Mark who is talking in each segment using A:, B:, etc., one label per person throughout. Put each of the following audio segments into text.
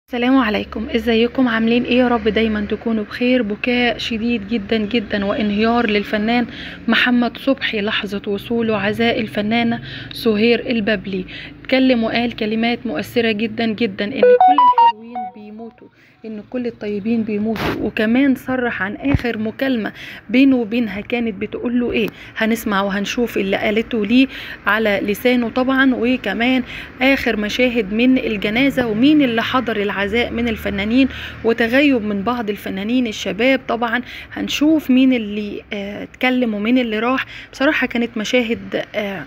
A: السلام عليكم ازيكم عاملين ايه يا رب دايما تكونوا بخير بكاء شديد جدا جدا وانهيار للفنان محمد صبحي لحظة وصوله عزاء الفنانة سهير الببلي اتكلم وقال كلمات مؤثرة جدا جدا ان كل الحلوين بيموتوا ان كل الطيبين بيموتوا وكمان صرح عن اخر مكالمة بينه وبينها كانت بتقول له ايه هنسمع وهنشوف اللي قالته ليه على لسانه طبعا وكمان اخر مشاهد من الجنازة ومين اللي حضر العزاء من الفنانين وتغيب من بعض الفنانين الشباب طبعا هنشوف مين اللي آه، اتكلم ومين اللي راح بصراحة كانت مشاهد آه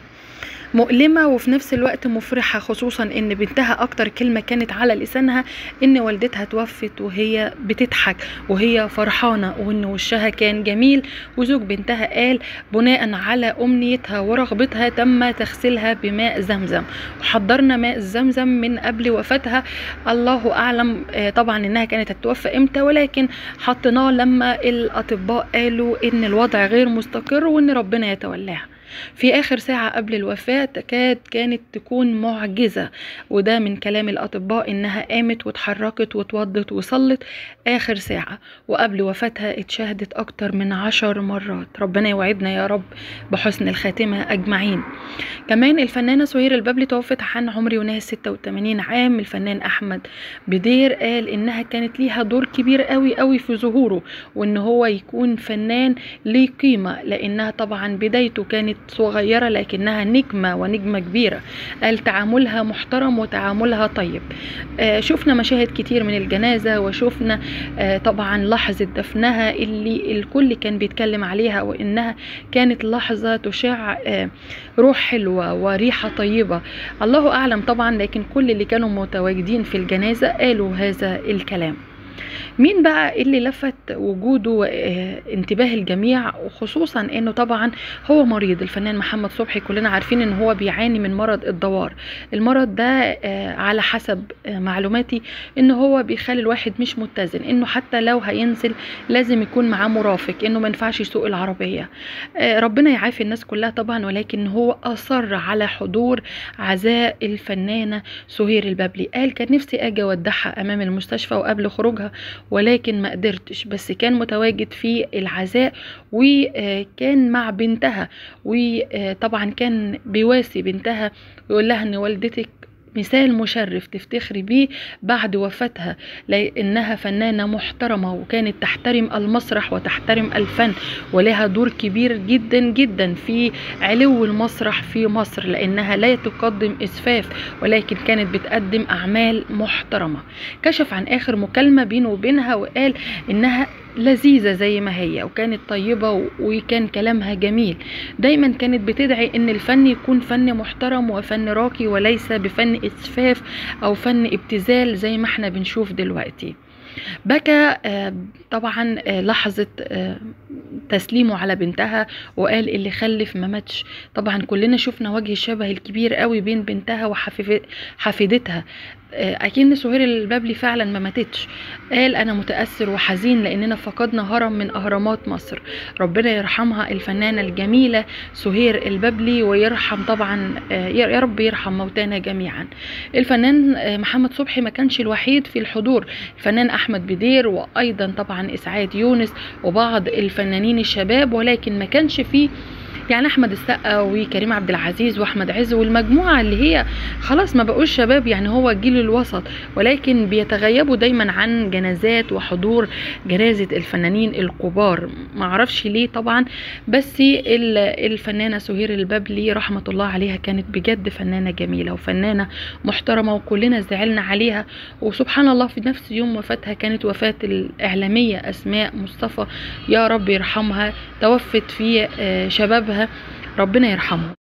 A: مؤلمة وفي نفس الوقت مفرحة خصوصا ان بنتها اكتر كلمة كانت على لسانها ان والدتها توفت وهي بتضحك وهي فرحانة وان وشها كان جميل وزوج بنتها قال بناء على امنيتها ورغبتها تم تغسيلها بماء زمزم وحضرنا ماء زمزم من قبل وفاتها الله اعلم آه، طبعا انها كانت هتتوفى امتى ولكن حطيناه لما الاطباء قالوا ان الوضع غير مستقر وان ربنا يتولاها في آخر ساعة قبل الوفاة تكاد كانت تكون معجزة وده من كلام الأطباء إنها قامت واتحركت واتوضت وصلت آخر ساعة وقبل وفاتها اتشهدت أكتر من عشر مرات ربنا يوعدنا يا رب بحسن الخاتمة أجمعين كمان الفنانة سهير الببلي توفت عن عمر وناها 86 عام الفنان أحمد بدير قال إنها كانت ليها دور كبير قوي قوي في ظهوره وإن هو يكون فنان ليه قيمة لأنها طبعا بدايته كانت صغيرة لكنها نجمة ونجمة كبيرة قال تعاملها محترم وتعاملها طيب آه شفنا مشاهد كتير من الجنازة وشفنا آه طبعا لحظة دفنها اللي الكل كان بيتكلم عليها وإنها كانت لحظة تشع آه روح حلوة وريحة طيبة الله أعلم طبعا لكن كل اللي كانوا متواجدين في الجنازة قالوا هذا الكلام مين بقى اللي لفت وجوده وانتباه الجميع وخصوصا انه طبعا هو مريض الفنان محمد صبحي كلنا عارفين ان هو بيعاني من مرض الدوار المرض ده آه، على حسب آه، معلوماتي ان هو بيخلي الواحد مش متزن انه حتى لو هينزل لازم يكون معاه مرافق انه ما ينفعش يسوق العربيه آه، ربنا يعافي الناس كلها طبعا ولكن هو اصر على حضور عزاء الفنانه سهير الببلي قال كان نفسي اجي اودعها امام المستشفى وقبل خروجها ولكن ما قدرتش بس كان متواجد في العزاء وكان مع بنتها وطبعا كان بيواسي بنتها يقول لها ان والدتك مثال مشرف تفتخري بيه بعد وفاتها لانها فنانه محترمه وكانت تحترم المسرح وتحترم الفن ولها دور كبير جدا جدا في علو المسرح في مصر لانها لا تقدم اسفاف ولكن كانت بتقدم اعمال محترمه كشف عن اخر مكالمه بينه وبينها وقال انها لذيذة زي ما هي وكانت طيبة و- وكان كلامها جميل دايما كانت بتدعي ان الفن يكون فن محترم وفن راقي وليس بفن اسفاف او فن ابتذال زي ما احنا بنشوف دلوقتي بكى آه، طبعا آه، لحظة آه، تسليمه على بنتها وقال اللي خلف ما ماتش طبعا كلنا شفنا وجه الشبه الكبير قوي بين بنتها وحفيدتها اكيد سهير البابلي فعلا ما ماتتش قال انا متاثر وحزين لاننا فقدنا هرم من اهرامات مصر ربنا يرحمها الفنانه الجميله سهير البابلي ويرحم طبعا آه، يا رب يرحم موتانا جميعا الفنان آه، محمد صبحي ما كانش الوحيد في الحضور الفنان احمد بدير وايضا طبعا اسعاد يونس وبعض الفنانين الشباب ولكن ما كانش فيه يعني احمد السقا وكريم عبد العزيز واحمد عز والمجموعه اللي هي خلاص ما بقوش شباب يعني هو الجيل الوسط ولكن بيتغيبوا دايما عن جنازات وحضور جنازه الفنانين الكبار ما اعرفش ليه طبعا بس ال- الفنانه سهير البابلي رحمه الله عليها كانت بجد فنانه جميله وفنانه محترمه وكلنا زعلنا عليها وسبحان الله في نفس يوم وفاتها كانت وفاه الاعلاميه اسماء مصطفى يا رب يرحمها توفت في آه، شبابها ربنا يرحمها